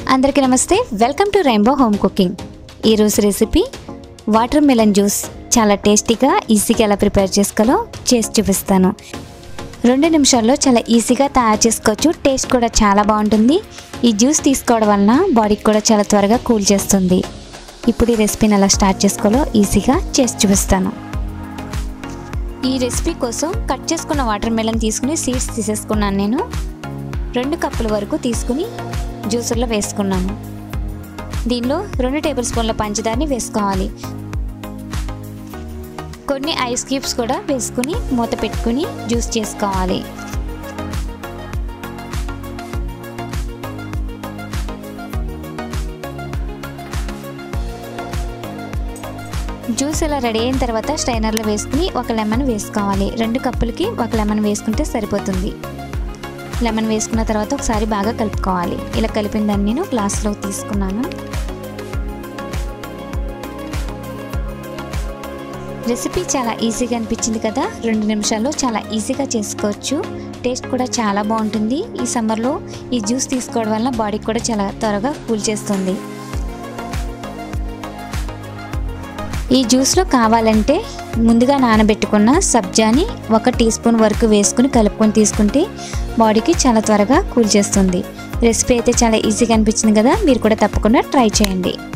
అందరికీ నమస్తే welcome to rainbow home cooking ఈరోజు రెసిపీ వాటర్ మెలన్ జ్యూస్ చాలా టేస్టీగా ఈజీగా ఎలా ప్రిపేర్ చేసుకోవాలో చేసి చూపిస్తాను రెండు నిమిషాల్లో చాలా ఈజీగా తయారు చేసుకోవచ్చు టేస్ట్ కూడా చాలా బాగుంటుంది ఈ జ్యూస్ తీసుకోవడం వలన బాడీకి కూడా చాలా త్వరగా కూల్ చేస్తుంది ఇప్పుడు ఈ రెసిపీని ఎలా స్టార్ట్ చేసుకోవాలో ఈజీగా చేసి చూపిస్తాను ఈ రెసిపీ కోసం కట్ చేసుకున్న వాటర్ మెలన్ తీసుకుని సీడ్స్ తీసేసుకున్నాను నేను రెండు కప్పుల వరకు తీసుకుని జ్యూసర్లో వేసుకున్నాను దీనిలో రెండు టేబుల్ స్పూన్ల పంచదారని వేసుకోవాలి కొన్ని ఐస్ క్యూబ్స్ కూడా వేసుకుని మూత పెట్టుకుని జ్యూస్ చేసుకోవాలి జ్యూస్ ఇలా రెడీ అయిన తర్వాత స్ట్రైనర్లో వేసుకుని ఒక లెమన్ వేసుకోవాలి రెండు కప్పులకి ఒక లెమన్ వేసుకుంటే సరిపోతుంది లెమన్ వేసుకున్న తర్వాత ఒకసారి బాగా కలుపుకోవాలి ఇలా కలిపిన దాన్ని నేను గ్లాస్లో తీసుకున్నాను రెసిపీ చాలా ఈజీగా అనిపించింది కదా రెండు నిమిషాల్లో చాలా ఈజీగా చేసుకోవచ్చు టేస్ట్ కూడా చాలా బాగుంటుంది ఈ సమ్మర్లో ఈ జ్యూస్ తీసుకోవడం వల్ల బాడీకి కూడా చాలా త్వరగా కూల్ చేస్తుంది ఈ జ్యూస్లో కావాలంటే ముందుగా నానబెట్టుకున్న సబ్జాని ఒక టీ స్పూన్ వరకు వేసుకుని కలుపుకొని తీసుకుంటే బాడీకి చాలా త్వరగా కూల్ చేస్తుంది రెసిపీ అయితే చాలా ఈజీగా అనిపించింది కదా మీరు కూడా తప్పకుండా ట్రై చేయండి